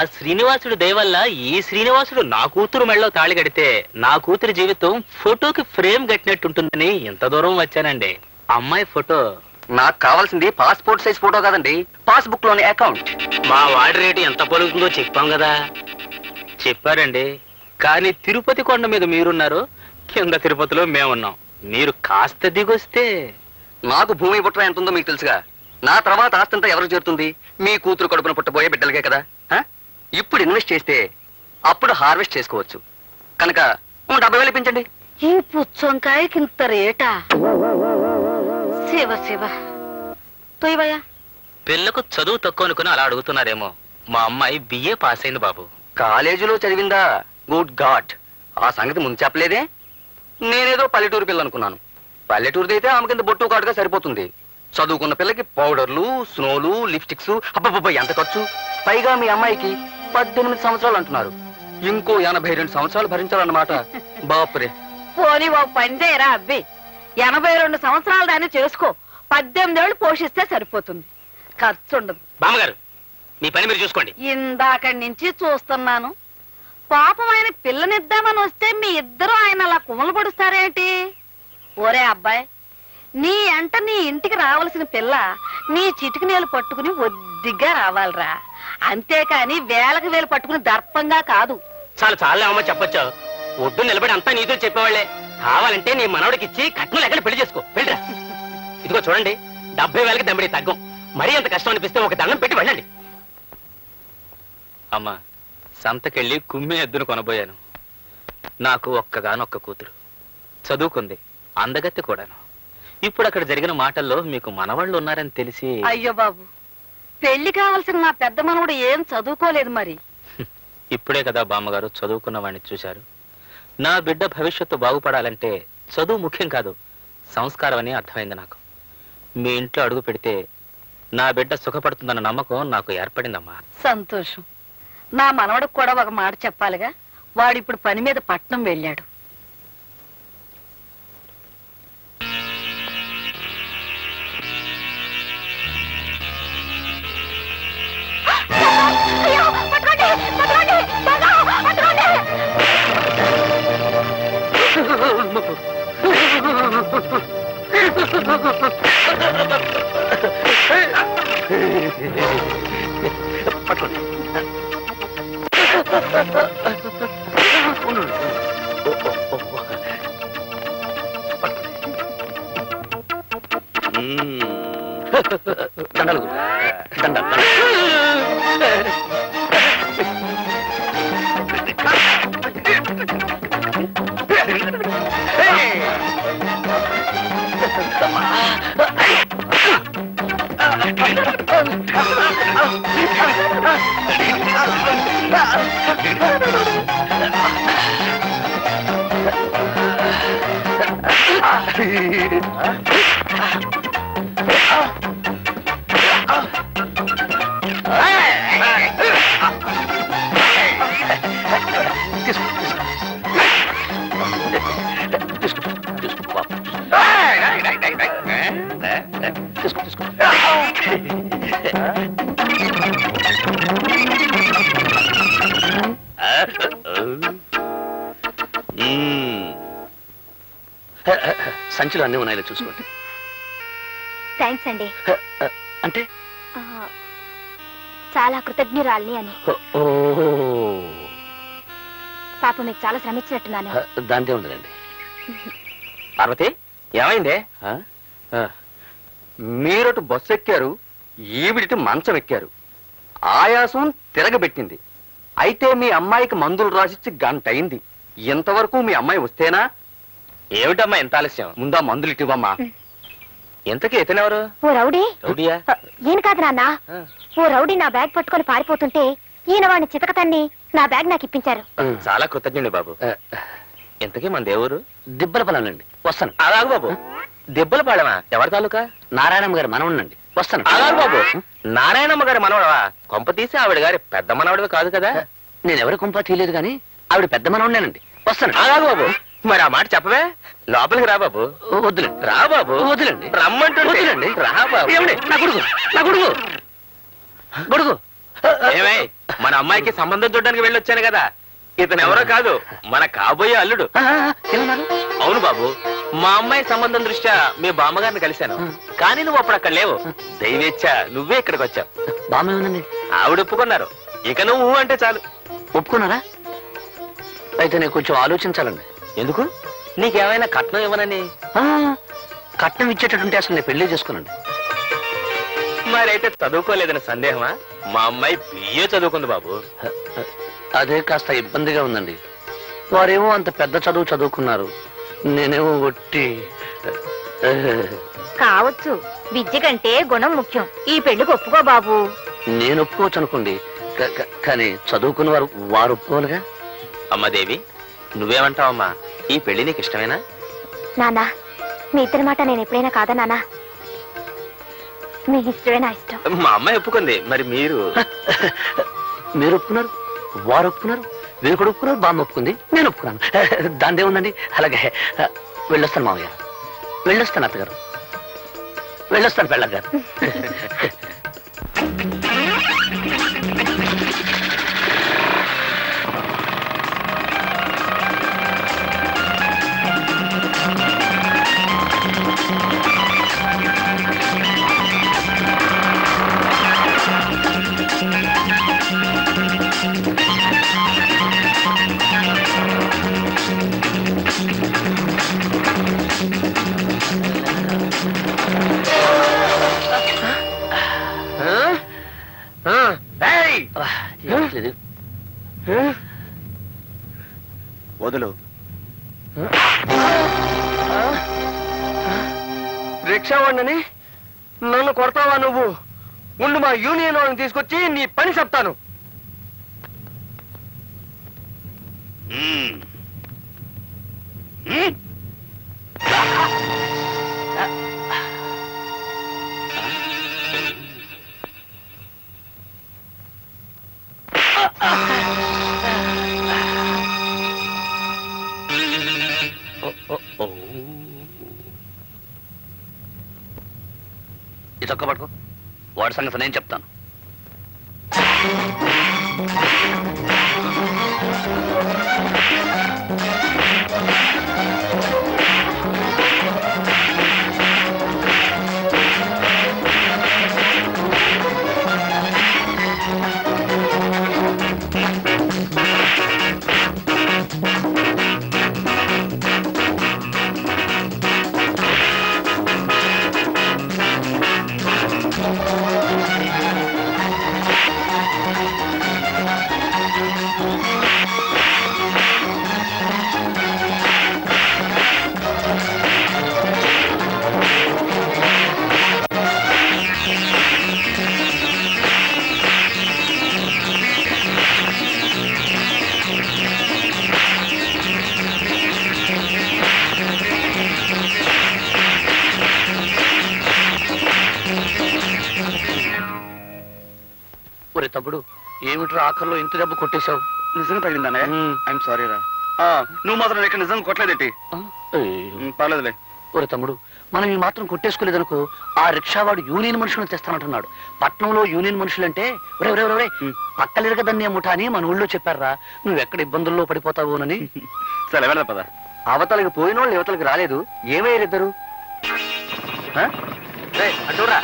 శ్రీనివాసుడు దయవల్ల ఈ శ్రీనివాసుడు నా కూతురు మెళ్ళలో తాళి కడితే నా కూతురు జీవితం ఫోటోకి ఫ్రేమ్ కట్టినట్టుంటుందని ఇంత దూరం వచ్చానండి అమ్మాయి ఫోటో నాకు కావాల్సింది పాస్పోర్ట్ సైజ్ ఫోటో కాదండి పాస్బుక్ లోని అకౌంట్ మా వాడి రేటు ఎంత పలుకుతుందో చెప్పాం కదా చెప్పారండి కానీ తిరుపతి కొండ మీద మీరున్నారు కింద తిరుపతిలో మేమున్నాం మీరు కాస్త దిగొస్తే నాకు భూమి బుట్ర ఎంత ఉందో మీకు తెలుసుగా నా తర్వాత ఆస్తంతా ఎవరికి చేరుతుంది మీ కూతురు కడుపున పుట్టబోయే బిడ్డలకే కదా హ? ఇప్పుడు ఇన్వెస్ట్ చేస్తే అప్పుడు హార్వెస్ట్ చేసుకోవచ్చు కనుక ఓ డెబ్బై వేలు ఇప్పించండి ఈ పుచ్చొంకాయకి ఇంత రేటా శివ శివ తొయ్యవయ్యా పిల్లకు చదువు తక్కువ అనుకుని అలా అడుగుతున్నారేమో మా అమ్మాయి బిఏ పాస్ అయింది బాబు కాలేజీలో చదివిందా గుడ్ గాడ్ ఆ సంగతి ముందు చెప్పలేదే నేనేదో పల్లెటూరు పిల్ల అనుకున్నాను పల్లెటూరుది అయితే ఆమె కింద బొట్టు కాటుగా సరిపోతుంది చదువుకున్న పిల్లకి పౌడర్లు స్నోలు లిప్స్టిక్స్ అబ్బబ్బబ్బ ఎంత ఖర్చు పైగా మీ అమ్మాయికి పద్దెనిమిది సంవత్సరాలు అంటున్నారు ఇంకో ఎనభై రెండు సంవత్సరాలు భరించాలన్నమాట బాపురే పోనీ ఓ పని చేయరా అబ్బి ఎనభై రెండు సంవత్సరాలు దాన్ని చేసుకో పద్దెనిమిదేళ్ళు పోషిస్తే సరిపోతుంది ఖర్చు ఉండదు బామ్మగారు మీ పని మీరు చూసుకోండి ఇందాకడి నుంచి చూస్తున్నాను పాపం ఆయన పిల్లనిద్దామని వస్తే మీ ఇద్దరు ఆయన అలా కుమలు పడుస్తారేంటి ఓరే అబ్బాయి నీ అంట నీ ఇంటికి రావలసిన పిల్ల నీ చిటికి నేలు పట్టుకుని ఒద్దిగ్గా రావాలిరా అంతేకాని వేలకు వేలు పట్టుకుని దర్పంగా కాదు చాలు చాలు అమ్మ చెప్పొచ్చు ఒడ్డు నిలబడి అంతా నీతో చెప్పేవాళ్లే కావాలంటే నీ మనవడికి ఇచ్చి కట్నం ఎక్కడ పెళ్లి చేసుకో వెళ్ళరా ఇదిగో చూడండి డెబ్బై వేలకి దమ్మిడి తగ్గం మరీ అంత కష్టం అనిపిస్తే ఒక దండం పెట్టి వెళ్ళండి అమ్మా సంతకెళ్ళి కుమ్మి ఎద్దును కొనబోయాను నాకు ఒక్కగానొక్క కూతురు చదువుకుంది అందగత్తె కూడాను ఇప్పుడు అక్కడ జరిగిన మాటల్లో మీకు మనవాళ్ళు ఉన్నారని తెలిసి అయ్యో బాబు పెళ్లి కావలసిన నా పెద్ద మనవడు ఏం చదువుకోలేదు మరి ఇప్పుడే కదా బామ్మగారు చదువుకున్న వాడిని చూశారు నా బిడ్డ భవిష్యత్తు బాగుపడాలంటే చదువు ముఖ్యం కాదు సంస్కారం అని అర్థమైంది నాకు మీ ఇంట్లో అడుగు పెడితే నా బిడ్డ సుఖపడుతుందన్న నమ్మకం నాకు ఏర్పడిందమ్మా సంతోషం నా మనవడికి కూడా ఒక మాట చెప్పాలిగా వాడు ఇప్పుడు పని మీద పట్నం వెళ్ళాడు దండలు దండలు సంచులు అన్నీ ఉన్నాయో చూసుకోండి థ్యాంక్స్ అండి అంటే ఆ, చాలా కృతజ్ఞురాల్ని అని ఓ పాప మీకు చాలా శ్రమించినట్టున్నాను దాంతే ఉందండి పార్వతి ఏమైందే మీరటు బస్సు ఎక్కారు ఈవిడిటి మంచం ఎక్కారు ఆయాసం తిరగబెట్టింది అయితే మీ అమ్మాయికి మందులు రాసిచ్చి గంట అయింది ఇంతవరకు మీ అమ్మాయి వస్తేనా ఏమిటమ్మా ఎంత ఆలస్యం ముందా మందులు ఇటివమ్మా ఎంతకీ ఇతనెవరు ఓ రౌడీ రౌడీయా ఆ, ఈయన కాదు నాన్న ఓ రౌడీ నా బ్యాగ్ పట్టుకొని పారిపోతుంటే ఈయన వాడిని చితకతన్ని నా బ్యాగ్ నాకు ఇప్పించారు చాలా కృతజ్ఞుడి బాబు ఎంతకీ మన దేవురు దిబ్బల పొలండి వస్తాను అలాగు బాబు దెబ్బల పాడమా ఎవరి తాలూకా నారాయణమ్మ గారు మనవుండండి వస్తాను అలాగు బాబు నారాయణమ్మ గారి మనవడవా కొంప తీసి ఆవిడ గారి పెద్ద మనవడవి కాదు కదా నేను ఎవరి కుంప తీయలేదు కానీ ఆవిడ పెద్ద మనవుండేనండి వస్తాను అలాగు బాబు మరి ఆ మాట చెప్పవే లోపలికి రా బాబు వద్దులేండి రా బాబు వద్దులేండి రమ్మంటుంటే వద్దులేండి రా బాబు ఏమండి? నా గుడుగు నా గుడుగు గుడుగు ఏమై మన అమ్మాయికి సంబంధం చూడడానికి వెళ్ళొచ్చాను కదా ఇతను ఎవరో కాదు మన కాబోయే అల్లుడు ఆ, ఏమన్నారు అవును బాబు మా అమ్మాయి సంబంధం దృష్ట్యా మీ బామ్మగారిని కలిశాను కానీ నువ్వు అప్పుడు అక్కడ లేవు దైవేచ్ఛ నువ్వే ఇక్కడికి వచ్చావు బామ్మ ఏమనండి ఆవిడ ఒప్పుకున్నారు ఇక నువ్వు ఊ అంటే చాలు ఒప్పుకున్నారా అయితే నేను కొంచెం ఆలోచించాలండి ఎందుకు నీకేమైనా కట్నం ఇవ్వనని ఆ, కట్నం ఇచ్చేటట్టుంటే అసలు నేను పెళ్లి చేసుకున్నాండి మరైతే చదువుకోలేదని సందేహమా మా అమ్మాయి బిఏ చదువుకుంది బాబు అదే కాస్త ఇబ్బందిగా ఉందండి వారేమో అంత పెద్ద చదువు చదువుకున్నారు నేనేమో ఒట్టి కావచ్చు విద్య కంటే గుణం ముఖ్యం ఈ పెళ్లికి ఒప్పుకో బాబు నేను ఒప్పుకోవచ్చు అనుకోండి క- క- కానీ చదువుకున్న వారు వారు ఒప్పుకోవాలిగా అమ్మదేవి నువ్వేమంటావమ్మా ఈ పెళ్లి నీకు ఇష్టమేనా నానా మీ ఇద్దరి మాట నేను ఎప్పుడైనా కాదా నానా మీ ఇష్టమే నా ఇష్టం మా అమ్మాయి ఒప్పుకుంది మరి మీరు మీరు ఒప్పుకున్నారు వారు ఒప్పుకున్నారు వీరు కూడా ఒప్పుకున్నారు బామ్మ ఒప్పుకుంది నేను ఒప్పుకున్నాను దాని ఏముందండి అలాగే వెళ్ళొస్తాను మామయ్య వెళ్ళొస్తాను అత్తగారు వెళ్ళొస్తాను పెళ్ళ గారు ఏమట్లేదు. వదులు రిక్షా వాడిని నన్ను కొడతావా నువ్వు ఉండు మా యూనియన్ వాళ్ళని తీసుకొచ్చి నీ పని చెప్తాను ఈ చొక్క పట్టుకో వాడి సంగతి నేను చెప్తాను ఒరే తమ్ముడు ఏమిట్రా ఆఖరిలో ఇంత దెబ్బ కొట్టేశావు నిజంగా తగిలిందానే ఐఎమ్ సారీ రా ఆ, నువ్వు మాత్రం ఇక్కడ నిజంగా కొట్టలేదేటి ఆ? ఏయ్. ఉమ్, పర్లేదులే ఒరే తమ్ముడు మనం ఈ మాత్రం కొట్టేసుకోలేదనుకో ఆ రిక్షావాడు యూనియన్ మనుషులను తెస్తానంటున్నాడు పట్నంలో యూనియన్ మనుషులంటే ఒరే ఒరే ఒరే ఉం. పక్కలిరగదన్నే ముఠా అని మన ఊళ్ళో చెప్పారా నువ్వు ఎక్కడ ఇబ్బందుల్లో పడిపోతావోనని సరే వెళ్దా పద అవతలకి పోయిన వాళ్ళు యువతలకి రాలేదు ఏమయ్యారు ఇద్దరు అటురా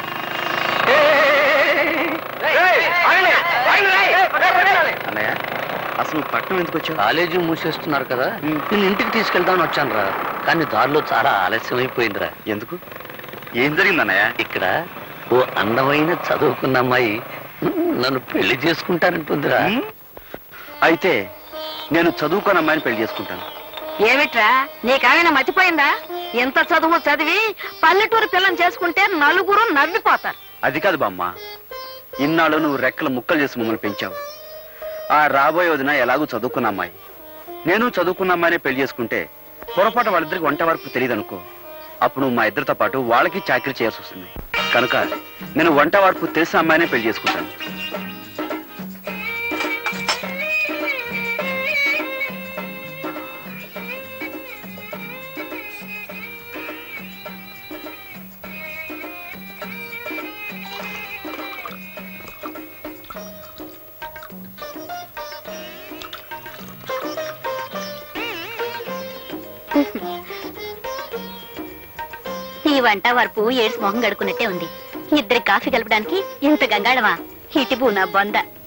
అన్నయ్య అసలు నువ్వు పట్నం ఎందుకు వచ్చావు కాలేజీ మూసేస్తున్నారు కదా ఉం. నేను ఇంటికి తీసుకెళ్దామని వచ్చాను రా కానీ దారిలో చాలా ఆలస్యం అయిపోయిందిరా ఎందుకు ఏం జరిగింది అన్నయ్య ఇక్కడ ఓ అందమైన చదువుకున్న అమ్మాయి నన్ను పెళ్లి చేసుకుంటానంటుందిరా ఉమ్, అయితే నేను చదువుకొని అమ్మాయిని పెళ్లి చేసుకుంటాను ఏమిట్రా నీకేమైనా మర్చిపోయిందా ఇంత చదువు చదివి పల్లెటూరు పిల్లని చేసుకుంటే నలుగురు నవ్విపోతారు అది కాదు బామ్మ ఇన్నాళ్ళు నువ్వు రెక్కలు ముక్కలు చేసి మమ్మల్ని పెంచావు ఆ రాబోయే వదిన ఎలాగూ చదువుకున్న అమ్మాయి నేను చదువుకున్న అమ్మాయినే పెళ్లి చేసుకుంటే పొరపాటు వాళ్ళిద్దరికి వంట వరకు తెలియదు అనుకో అప్పుడు నువ్వు మా ఇద్దరితో పాటు వాళ్ళకి చాకరీ చేయాల్సి వస్తుంది కనుక నేను వంట వరకు తెలిసిన అమ్మాయినే పెళ్లి చేసుకుంటాను ఈ వంట వరపు ఏడ్స్ మొహం గడుకున్నట్టే ఉంది ఇద్దరి కాఫీ కలపడానికి ఇంత గంగాళమా ఇటిబు నా బొంద